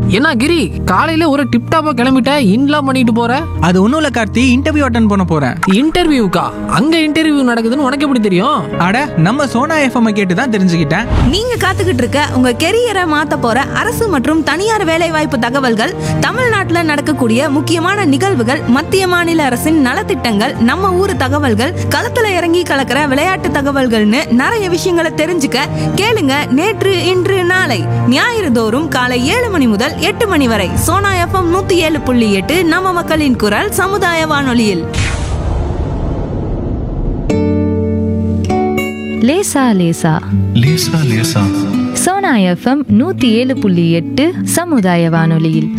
என்ன கிரி காலையில ஒரு டிப் டாப்பா கிளம்பிட்ட இன்லாம் பண்ணிட்டு போற அது ஒன்றும் இல்லை கார்த்தி இன்டர்வியூ அட்டன் பண்ண போகிறேன் இன்டர்வியூக்கா அங்க இன்டர்வியூ நடக்குதுன்னு உனக்கு எப்படி தெரியும் அட நம்ம சோனா எஃப்எம் கேட்டு தான் தெரிஞ்சுக்கிட்டேன் நீங்க காத்துக்கிட்டு இருக்க உங்க கெரியரை மாத்த போற அரசு மற்றும் தனியார் வேலைவாய்ப்பு தகவல்கள் தமிழ்நாட்டுல நடக்கக்கூடிய முக்கியமான நிகழ்வுகள் மத்திய மாநில அரசின் நலத்திட்டங்கள் நம்ம ஊர் தகவல்கள் களத்துல இறங்கி கலக்கிற விளையாட்டு தகவல்கள்னு நிறைய விஷயங்களை தெரிஞ்சுக்க கேளுங்க நேற்று இன்று நாளை ஞாயிறு தோறும் காலை ஏழு மணி முதல் எட்டு மணி வரை சோனா எஃப்எம் நூத்தி ஏழு புள்ளி எட்டு நம்ம மக்களின் குரல் சமுதாய வானொலியில் லேசா லேசா லேசா லேசா சோனா எஃப்எம் நூத்தி ஏழு புள்ளி எட்டு சமுதாய வானொலியில்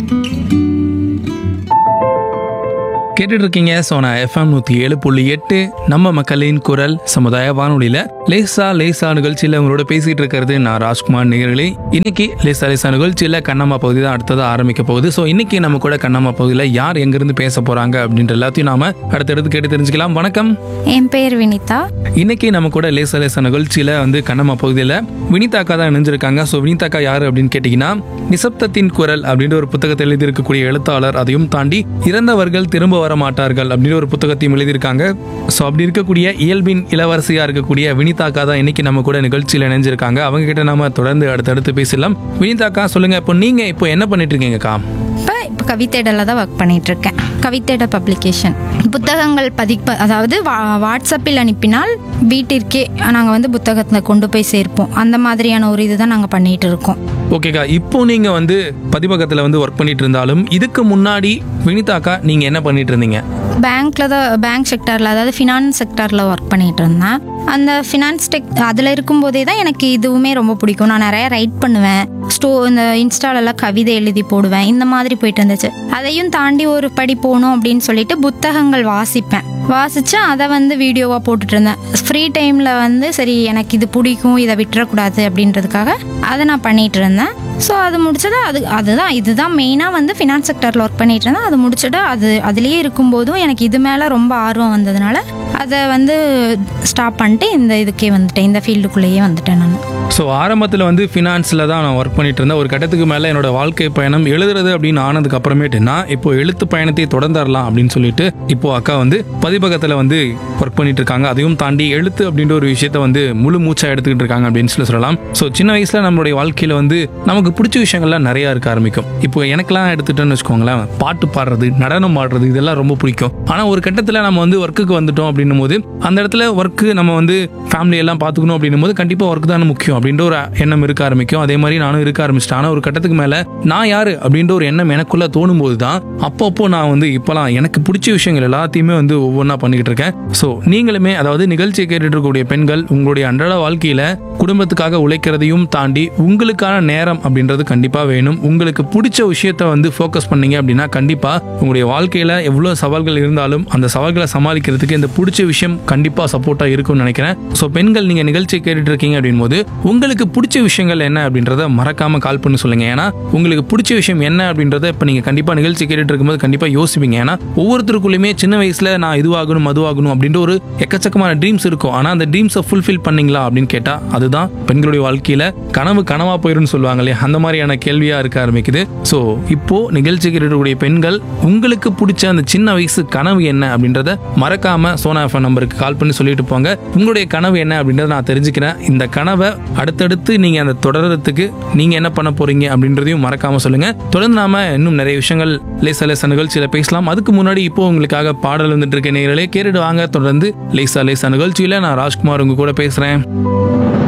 கேட்டுட்டு இருக்கீங்க சோனா எஃப்எம் நூற்றி ஏழு புள்ளி எட்டு நம்ம மக்களின் குரல் சமுதாய வானொலியில் லேசா லேசா நிகழ்ச்சியில் உங்களோட பேசிட்டு இருக்கிறது நான் ராஜ்குமார் நேர்களே இன்னைக்கு லேசா லேசா நிகழ்ச்சியில் கண்ணம்மா பகுதி தான் அடுத்ததாக ஆரம்பிக்க போகுது ஸோ இன்னைக்கு நம்ம கூட கண்ணம்மா பகுதியில் யார் எங்கிருந்து பேச போறாங்க அப்படின்ற எல்லாத்தையும் நாம அடுத்தடுத்து கேட்டு தெரிஞ்சுக்கலாம் வணக்கம் என் பேர் வினிதா இன்னைக்கு நம்ம கூட லேசா லேசா நிகழ்ச்சியில் வந்து கண்ணம்மா பகுதியில் வினிதாக்கா தான் இணைஞ்சிருக்காங்க ஸோ வினிதாக்கா யார் அப்படின்னு கேட்டிங்கன்னா நிசப்தத்தின் குரல் அப்படின்ற ஒரு புத்தகத்தை எழுதியிருக்கக்கூடிய எழுத்தாளர் அதையும் தாண்டி இறந்தவர்கள் திரும்ப வர மாட்டார்கள் அப்படின்னு ஒரு புத்தகத்தையும் எழுதியிருக்காங்க ஸோ அப்படி இருக்கக்கூடிய இயல்பின் இளவரசியாக இருக்கக்கூடிய வினிதாக்கா தான் இன்னைக்கு நம்ம கூட நிகழ்ச்சியில் இணைஞ்சிருக்காங்க அவங்க கிட்ட நாம தொடர்ந்து அடுத்தடுத்து பேசலாம் வினிதாக்கா சொல்லுங்க இப்போ நீங்க இப்போ என்ன பண்ணிட்டு இருக்கீங்கக்கா இப்போ இப்போ கவித்தேடலில் தான் ஒர்க் பண்ணிட்டு இருக்கேன் கவித்தேட பப்ளிகேஷன் புத்தகங்கள் பதிப்ப அதாவது வா வாட்ஸ்அப்பில் அனுப்பினால் வீட்டிற்கே நாங்கள் வந்து புத்தகத்தை கொண்டு போய் சேர்ப்போம் அந்த மாதிரியான ஒரு இதுதான் நாங்கள் பண்ணிட்டு இருக்கோம் ஓகேக்கா இப்போ நீங்க வந்து பதிப்பகத்தில் வந்து ஒர்க் பண்ணிட்டு இருந்தாலும் இதுக்கு முன்னாடி வினிதாக்கா நீங்க என்ன பண்ணிட்டு இருந்தீங்க பேங்க்ல தான் பேங்க் செக்டரில் அதாவது ஃபினான்ஸ் செக்டரில் ஒர்க் பண்ணிட்டு இருந்தேன் அந்த ஃபினான்ஸ் டெக் அதில் இருக்கும்போதே தான் எனக்கு இதுவுமே ரொம்ப பிடிக்கும் நான் நிறைய ரைட் பண்ணுவேன் ஸ்டோ இந்த இன்ஸ்டாலெல்லாம் கவிதை எழுதி போடுவேன் இந்த மாதிரி போயிட்டு இருந்துச்சு அதையும் தாண்டி ஒரு படி போகணும் அப்படின்னு சொல்லிட்டு புத்தகங்கள் வாசிப்பேன் வாசிச்சு அதை வந்து வீடியோவாக போட்டுட்டு இருந்தேன் ஃப்ரீ டைமில் வந்து சரி எனக்கு இது பிடிக்கும் இதை விட்டுறக்கூடாது அப்படின்றதுக்காக அதை நான் பண்ணிட்டு இருந்தேன் ஸோ அது முடிச்சது அது அதுதான் இதுதான் மெயினாக வந்து ஃபினான்ஸ் செக்டரில் ஒர்க் பண்ணிட்டு இருந்தேன் அது முடிச்சுட்டு அது அதுலேயே இருக்கும்போதும் எனக்கு இது மேலே ரொம்ப ஆர்வம் வந்ததுனால அதை வந்து ஸ்டாப் பண்ணிட்டு இந்த இதுக்கே வந்துட்டேன் இந்த ஃபீல்டுக்குள்ளேயே வந்துட்டேன் நான் ஸோ ஆரம்பத்தில் வந்து ஃபினான்ஸில் தான் நான் ஒர்க் பண்ணிட்டு இருந்தேன் ஒரு கட்டத்துக்கு மேலே என்னோட வாழ்க்கை பயணம் எழுதுறது அப்படின்னு ஆனதுக்கு அப்புறமேட்டு நான் இப்போ எழுத்து பயணத்தை தொடர்ந்துடலாம் அப்படின்னு சொல்லிட்டு இப்போ அக்கா வந்து பதிப்பகத்தில் வந்து ஒர்க் பண்ணிட்டு இருக்காங்க அதையும் தாண்டி எழுத்து அப்படின்ற ஒரு விஷயத்த வந்து முழு மூச்சா எடுத்துக்கிட்டு இருக்காங்க அப்படின்னு சொல்லி சொல்லலாம் ஸோ சின்ன வயசுல நம்மளுடைய வாழ்க்கையில வந்து நமக்கு பிடிச்ச விஷயங்கள்லாம் நிறைய இருக்க ஆரம்பிக்கும் இப்போ எனக்கெல்லாம் எடுத்துட்டோன்னு வச்சுக்கோங்களேன் பாட்டு பாடுறது நடனம் ஆடுறது இதெல்லாம் ரொம்ப பிடிக்கும் ஆனால் ஒரு கட்டத்தில் நம்ம வந்து ஒர்க்குக்கு வந்துட்டோம் அப்படின்னும் போது அந்த இடத்துல ஒர்க்கு நம்ம வந்து ஃபேமிலி எல்லாம் பார்த்துக்கணும் அப்படின்னும் போது கண்டிப்பாக ஒர்க் தானே முக்கியம் அப்படின்ற ஒரு எண்ணம் இருக்க ஆரம்பிக்கும் அதே மாதிரி நானும் இருக்க ஆரம்பிச்சிட்டேன் ஆனால் ஒரு கட்டத்துக்கு மேலே நான் யாரு அப்படின்ற ஒரு எண்ணம் எனக்குள்ள தோணும் போது தான் அப்பப்போ நான் வந்து இப்போலாம் எனக்கு பிடிச்ச விஷயங்கள் எல்லாத்தையுமே வந்து ஒவ்வொன்றா பண்ணிக்கிட்டு இருக்கேன் ஸோ நீங்களுமே அதாவது நிகழ்ச்சியை கேட்டுட்டு இருக்கக்கூடிய பெண்கள் உங்களுடைய அன்றாட வாழ்க்கையில குடும்பத்துக்காக உழைக்கிறதையும் தாண்டி உங்களுக்கான நேரம் அப்படின்றது கண்டிப்பாக வேணும் உங்களுக்கு பிடிச்ச விஷயத்த வந்து ஃபோக்கஸ் பண்ணீங்க அப்படின்னா கண்டிப்பாக உங்களுடைய வாழ்க்கையில எவ்வளோ சவால்கள் இருந்தாலும் அந்த சவால்களை சமாளிக்கிறதுக்கு இந்த பிடிச்ச விஷயம் கண்டிப்பாக சப்போர்ட்டாக இருக்கும்னு நினைக்கிறேன் ஸோ பெண்கள் நீங்கள் நிகழ்ச்சியை கேட்டுட்டு இருக்கீங்க அப்படின் போது உங்களுக்கு பிடிச்ச விஷயங்கள் என்ன அப்படின்றத மறக்காம கால் பண்ணி சொல்லுங்க ஏன்னா உங்களுக்கு பிடிச்ச விஷயம் என்ன அப்படின்றத இப்போ நீங்கள் கண்டிப்பாக நிகழ்ச்சி கேட்டுட்டு இருக்கும்போது கண்டிப்பாக யோசிப்பீங்க ஏன்னா ஒவ்வொருத்தருக்குள்ளேயுமே சின்ன வயசுல நான் இதுவாகணும் அதுவாகணும் அப்படின்ற ஒரு எக்கச்சக்கமான ட்ரீம்ஸ் இருக்கும் ஆனால் அந்த ட்ரீம்ஸை ஃபுல்ஃபில் பண்ணீங்களா அப்படின்னு கேட்டால் அதுதான் பெண்களுடைய வாழ்க்கையில கனவு கனவா போயிருன்னு சொல்லுவாங்க இல்லையா அந்த மாதிரியான கேள்வியா இருக்க ஆரம்பிக்குது ஸோ இப்போ நிகழ்ச்சி கேட்டுக்கூடிய பெண்கள் உங்களுக்கு பிடிச்ச அந்த சின்ன வயசு கனவு என்ன அப்படின்றத மறக்காம சோனா எஃப்எம் நம்பருக்கு கால் பண்ணி சொல்லிட்டு போங்க உங்களுடைய கனவு என்ன அப்படின்றத நான் தெரிஞ்சுக்கிறேன் இந்த கனவை அடுத்தடுத்து நீங்க அந்த தொடர்றதுக்கு நீங்க என்ன பண்ண போறீங்க அப்படின்றதையும் மறக்காம சொல்லுங்க தொடர்ந்து நாம இன்னும் நிறைய விஷயங்கள் லேசா லேசா நிகழ்ச்சியில பேசலாம் அதுக்கு முன்னாடி இப்போ உங்களுக்காக பாடல் வந்துட்டு இருக்க நேர்களே கேட்டுட்டு வாங்க தொடர்ந்து லேசா லேசா நிகழ்ச்சியில நான் ராஜ்குமார் உங்க கூட பேசுறேன்